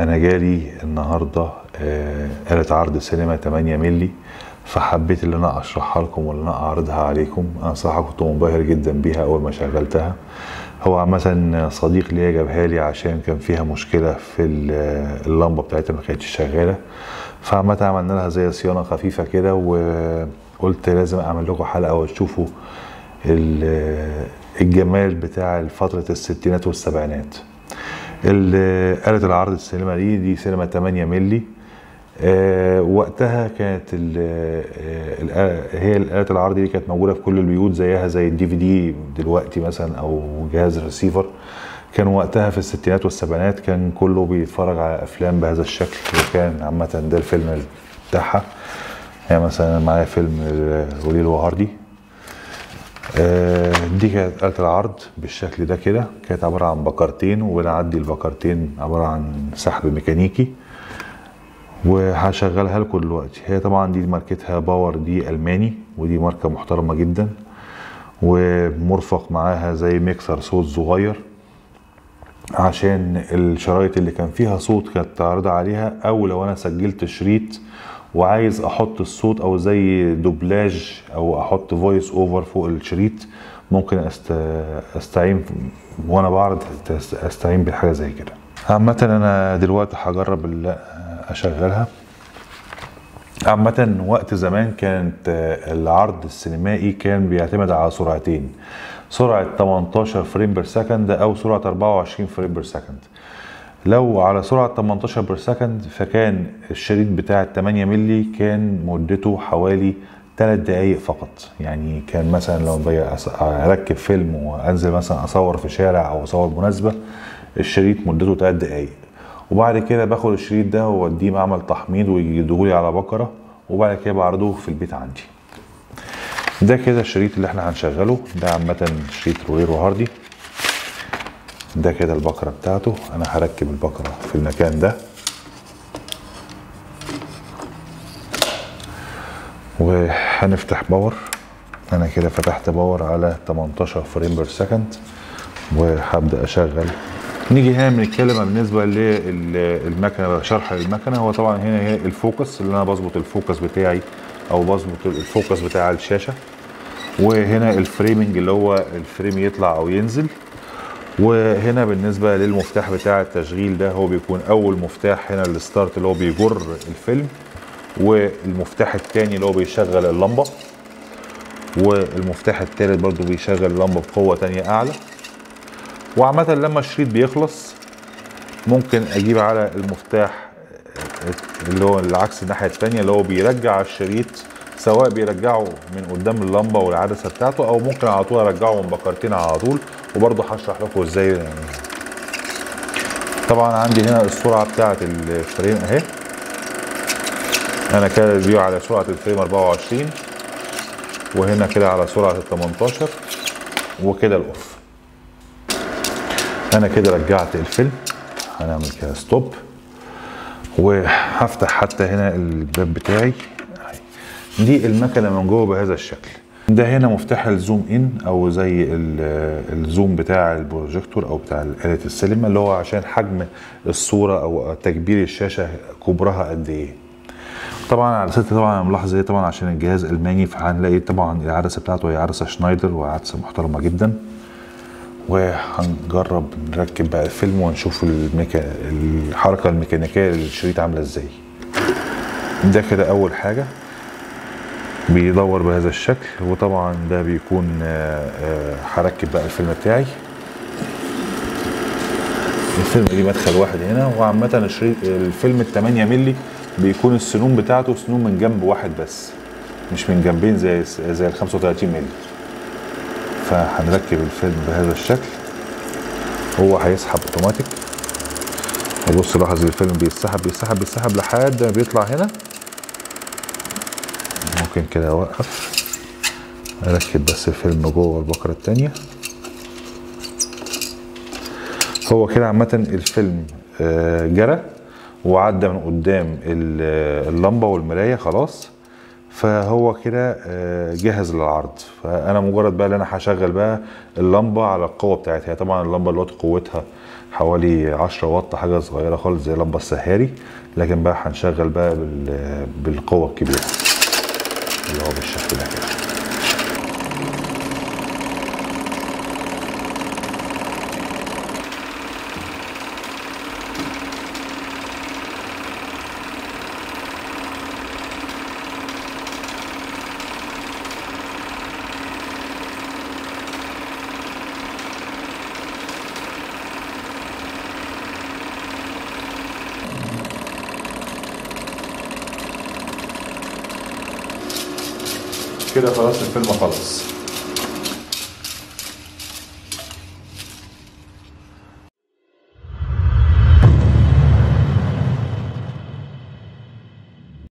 انا جالي النهارده آه، آلة عرض سينما 8 مللي فحبيت ان انا اشرحها لكم وان انا اعرضها عليكم انا صراحه كنت منبهر جدا بيها اول ما شغلتها هو عامة صديق ليا جابها لي عشان كان فيها مشكلة في ال- اللمبة بتاعتها ما كانتش شغالة فعامة عملنا لها زي صيانة خفيفة كده وقلت لازم اعمل لكم حلقة وتشوفوا ال- الجمال بتاع فترة الستينات والسبعينات ال- آلة العرض السينما دي دي سينما 8 مللي آه، وقتها كانت ال ال هي الآلة العرض دي كانت موجودة في كل البيوت زيها زي الدي في دي دلوقتي مثلا أو جهاز ريسيفر كان وقتها في الستينات والسبعينات كان كله بيتفرج على أفلام بهذا الشكل وكان عامة ده الفيلم بتاعها يعني مثلا معايا فيلم وليل وهاردي آه، دي كانت آلة العرض بالشكل ده كده كانت عبارة عن بكرتين وبنعدي البكرتين عبارة عن سحب ميكانيكي وهشغلها لكم دلوقتي هي طبعا دي ماركتها باور دي ألماني ودي ماركة محترمة جدا ومرفق معاها زي ميكسر صوت صغير عشان الشرايط اللي كان فيها صوت كانت تعرض عليها او لو انا سجلت شريط وعايز احط الصوت او زي دوبلاج او احط فويس اوفر فوق الشريط ممكن أست... استعين وانا بعرض استعين بحاجه زي كده عامة انا دلوقتي هجرب ال- اشغلها عامة وقت زمان كانت آه، العرض السينمائي كان بيعتمد على سرعتين سرعة 18 فريم بير سكند أو سرعة 24 فريم بير سكند لو على سرعة 18 بير سكند فكان الشريط بتاع ال 8 مللي كان مدته حوالي 3 دقايق فقط يعني كان مثلا لو باجي أس- اركب فيلم وانزل مثلا اصور في شارع او اصور مناسبة الشريط مدته 3 دقايق وبعد كده باخد الشريط ده واوديه معمل تحميض ويجدهولي على بكرة وبعد كده بعرضه في البيت عندي ده كده الشريط اللي احنا هنشغله ده عامة شريط رويرو هاردي ده كده البكرة بتاعته انا هركب البكرة في المكان ده وهنفتح باور انا كده فتحت باور على 18 فريم بير سكند وهبدا اشغل نيجي هنا بنتكلم عن بالنسبه للمكنه شرح المكنه هو طبعا هنا هي الفوكس اللي انا بظبط الفوكس بتاعي او بظبط الفوكس بتاع الشاشه وهنا الفريمنج اللي هو الفريم يطلع او ينزل وهنا بالنسبه للمفتاح بتاع التشغيل ده هو بيكون اول مفتاح هنا الستارت اللي هو بيجر الفيلم والمفتاح التاني اللي هو بيشغل اللمبه والمفتاح التالت برضو بيشغل اللمبه بقوه تانية اعلى وعامة لما الشريط بيخلص ممكن اجيب على المفتاح اللي هو العكس الناحية التانية اللي هو بيرجع الشريط سواء بيرجعه من قدام اللمبة والعدسة بتاعته او ممكن على طول ارجعه من بكرتين على طول وبرضه هشرح لكم ازاي يعني طبعا عندي هنا السرعة بتاعة الفريم اهي انا كده الفيو على سرعة الفريم 24 وهنا كده على سرعة ال 18 وكده الاوف انا كده رجعت الفيلم هنعمل كده ستوب وهفتح حتى هنا الباب بتاعي دي المكنه من جوه بهذا الشكل ده هنا مفتاح الزوم ان او زي ال- الزوم بتاع البروجيكتور او بتاع آلة السينما اللي هو عشان حجم الصوره او تكبير الشاشه كبرها قد ايه طبعا على ست طبعا انا ملاحظ ايه طبعا عشان الجهاز الماني فهنلاقي طبعا العدسه بتاعته هي عدسه شنايدر وعدسه محترمه جدا وهنجرب نركب بقى الفيلم ونشوف الميكا... الحركه الميكانيكيه للشريط عامله ازاي ده كده اول حاجه بيدور بهذا الشكل وطبعا ده بيكون آه، آه، هركب بقى الفيلم بتاعي الفيلم ليه مدخل واحد هنا وعامة الشريط الفيلم ال 8 مللي بيكون السنون بتاعته سنون من جنب واحد بس مش من جنبين زي زي ال 35 مللي فهنركب الفيلم بهذا الشكل هو هيسحب اوتوماتيك وبص لاحظ الفيلم بيتسحب بيتسحب بيتسحب لحد ما بيطلع هنا ممكن كده اوقف اركب بس الفيلم جوه البكرة التانية هو كده عامة الفيلم آه، جرى وعدى من قدام ال- اللمبة والمراية خلاص فهو كده آه، جاهز للعرض فانا مجرد بقى ان انا هشغل بقى اللمبه على القوه بتاعتها طبعا اللمبه دلوقتي قوتها حوالي 10 واط حاجه صغيره خالص زي لمبه السهاري لكن بقى هنشغل بقى بال- بالقوه الكبيره اللي هو بالشكل ده كده كده خلاص الفيلم خلص